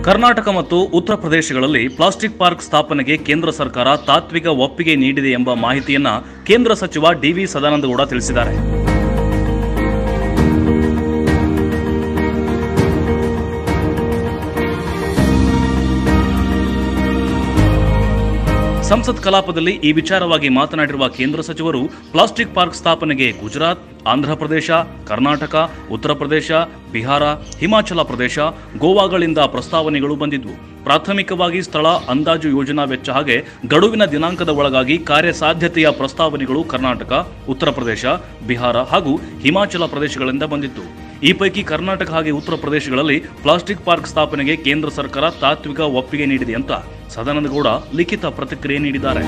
ಕರ್ನಾಟಕ ಮತ್ತು ಉತ್ತರ ಪ್ರದೇಶಗಳಲ್ಲಿ ಪ್ಲಾಸ್ಟಿಕ್ ಪಾರ್ಕ್ ಸ್ಥಾಪನೆಗೆ ಕೇಂದ್ರ ಸರ್ಕಾರ ತಾತ್ವಿಕ ಒಪ್ಪಿಗೆ ನೀಡಿದೆ ಎಂಬ ಮಾಹಿತಿಯನ್ನ ಕೇಂದ್ರ ಸಚಿವ ಡಿವಿ ಸದಾನಂದಗೌಡ ತಿಳಿಸಿದ್ದಾರೆ ಸಂಸತ್ ಕಲಾಪದಲ್ಲಿ ಈ ವಿಚಾರವಾಗಿ ಮಾತನಾಡಿರುವ ಕೇಂದ್ರ ಸಚಿವರು ಪ್ಲಾಸ್ಟಿಕ್ ಪಾರ್ಕ್ ಸ್ಥಾಪನೆಗೆ ಗುಜರಾತ್ ಆಂಧ್ರಪ್ರದೇಶ ಕರ್ನಾಟಕ ಉತ್ತರ ಪ್ರದೇಶ ಬಿಹಾರ ಹಿಮಾಚಲ ಪ್ರದೇಶ ಗೋವಾಗಳಿಂದ ಪ್ರಸ್ತಾವನೆಗಳು ಬಂದಿದ್ವು ಪ್ರಾಥಮಿಕವಾಗಿ ಸ್ಥಳ ಅಂದಾಜು ಯೋಜನಾ ವೆಚ್ಚ ಹಾಗೆ ಗಡುವಿನ ದಿನಾಂಕದ ಒಳಗಾಗಿ ಕಾರ್ಯಸಾಧ್ಯತೆಯ ಪ್ರಸ್ತಾವನೆಗಳು ಕರ್ನಾಟಕ ಉತ್ತರ ಪ್ರದೇಶ ಬಿಹಾರ ಹಾಗೂ ಹಿಮಾಚಲ ಪ್ರದೇಶಗಳಿಂದ ಬಂದಿತ್ತು ಈ ಪೈಕಿ ಕರ್ನಾಟಕ ಹಾಗೆ ಉತ್ತರ ಪ್ರದೇಶಗಳಲ್ಲಿ ಪ್ಲಾಸ್ಟಿಕ್ ಪಾರ್ಕ್ ಸ್ಥಾಪನೆಗೆ ಕೇಂದ್ರ ಸರ್ಕಾರ ತಾತ್ವಿಕ ಒಪ್ಪಿಗೆ ನೀಡಿದೆ ಅಂತ ಸದಾನಂದಗೌಡ ಲಿಖಿತ ಪ್ರತಿಕ್ರಿಯೆ ನೀಡಿದ್ದಾರೆ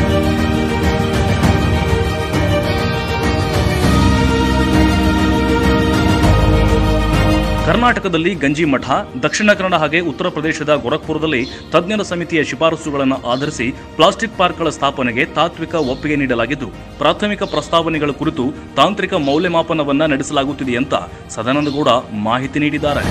ಕರ್ನಾಟಕದಲ್ಲಿ ಗಂಜಿ ಮಠ ದಕ್ಷಿಣ ಕನ್ನಡ ಹಾಗೆ ಉತ್ತರ ಪ್ರದೇಶದ ಗೋರಖ್ಪುರದಲ್ಲಿ ತಜ್ಞರ ಸಮಿತಿಯ ಶಿಫಾರಸುಗಳನ್ನು ಆಧರಿಸಿ ಪ್ಲಾಸ್ಟಿಕ್ ಪಾರ್ಕ್ಗಳ ಸ್ಥಾಪನೆಗೆ ತಾತ್ವಿಕ ಒಪ್ಪಿಗೆ ನೀಡಲಾಗಿದ್ದು ಪ್ರಾಥಮಿಕ ಪ್ರಸ್ತಾವನೆಗಳ ಕುರಿತು ತಾಂತ್ರಿಕ ಮೌಲ್ಯಮಾಪನವನ್ನ ನಡೆಸಲಾಗುತ್ತಿದೆ ಅಂತ ಸದಾನಂದಗೌಡ ಮಾಹಿತಿ ನೀಡಿದ್ದಾರೆ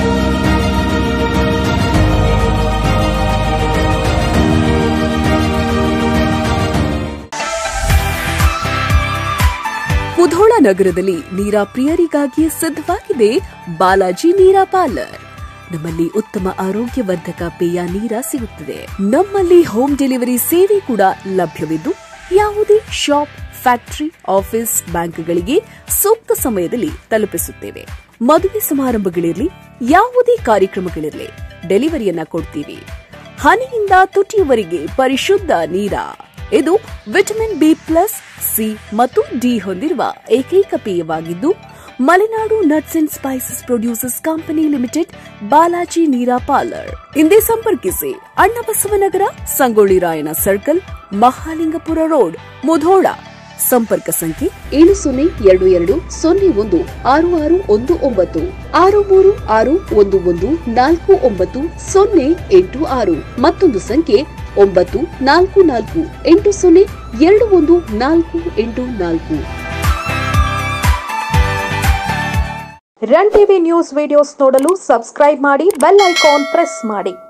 ಮುಧೋಳ ನಗರದಲ್ಲಿ ನೀರಾ ಪ್ರಿಯರಿಗಾಗಿ ಸಿದ್ಧವಾಗಿದೆ ಬಾಲಾಜಿ ನೀರಾ ಪಾರ್ಲರ್ ನಮ್ಮಲ್ಲಿ ಉತ್ತಮ ಆರೋಗ್ಯವರ್ಧಕ ಪೇಯ ನೀರ ಸಿಗುತ್ತದೆ ನಮ್ಮಲ್ಲಿ ಹೋಮ್ ಡೆಲಿವರಿ ಸೇವೆ ಕೂಡ ಲಭ್ಯವಿದ್ದು ಯಾವುದೇ ಶಾಪ್ ಫ್ಯಾಕ್ಟರಿ ಆಫೀಸ್ ಬ್ಯಾಂಕ್ಗಳಿಗೆ ಸೂಕ್ತ ಸಮಯದಲ್ಲಿ ತಲುಪಿಸುತ್ತೇವೆ ಮದುವೆ ಸಮಾರಂಭಗಳಿರಲಿ ಯಾವುದೇ ಕಾರ್ಯಕ್ರಮಗಳಿರಲಿ ಡೆಲಿವರಿಯನ್ನ ಕೊಡ್ತೀವಿ ಹನಿಯಿಂದ ತುಟಿಯವರೆಗೆ ಪರಿಶುದ್ಧ ನೀರ ಇದು ವಿಟಮಿನ್ ಬಿ ಪ್ಲಸ್ ಸಿ ಮತ್ತು ಡಿ ಹೊಂದಿರುವ ಏಕೈಕ ಪೇಯವಾಗಿದ್ದು Malenadu nuts and spices producers company limited Balaji Neera parlour ಹಿಂದೆ ಸಂಪರ್ಕಿಸಿ ಅಣ್ಣಬಸವನಗರ ಸಂಗೊಳ್ಳಿ ರಾಯಣ್ಣ ಸರ್ಕಲ್ ಮಹಾಲಿಂಗಪುರ ರೋಡ್ ಮುಧೋಳ ಸಂಪರ್ಕ ಸಂಖ್ಯೆ ಏಳು ಸೊನ್ನೆ ಎರಡು ಎರಡು ಸೊನ್ನೆ ಒಂದು ಆರು ಆರು ಒಂದು ಒಂಬತ್ತು ಆರು ಮೂರು ಆರು ಒಂದು ಒಂದು ನಾಲ್ಕು ಒಂಬತ್ತು ಸೊನ್ನೆ ಎಂಟು ಆರು ಮತ್ತೊಂದು ಸಂಖ್ಯೆ ಒಂಬತ್ತು ನಾಲ್ಕು ನಾಲ್ಕು ಎಂಟು ಸೊನ್ನೆ ಎರಡು ಒಂದು ನಾಲ್ಕು ಎಂಟು ನಾಲ್ಕು ರನ್ ಟಿವಿ ನ್ಯೂಸ್ ವಿಡಿಯೋಸ್ ನೋಡಲು ಸಬ್ಸ್ಕ್ರೈಬ್ ಮಾಡಿ ಬೆಲ್ ಐಕಾನ್ ಪ್ರೆಸ್ ಮಾಡಿ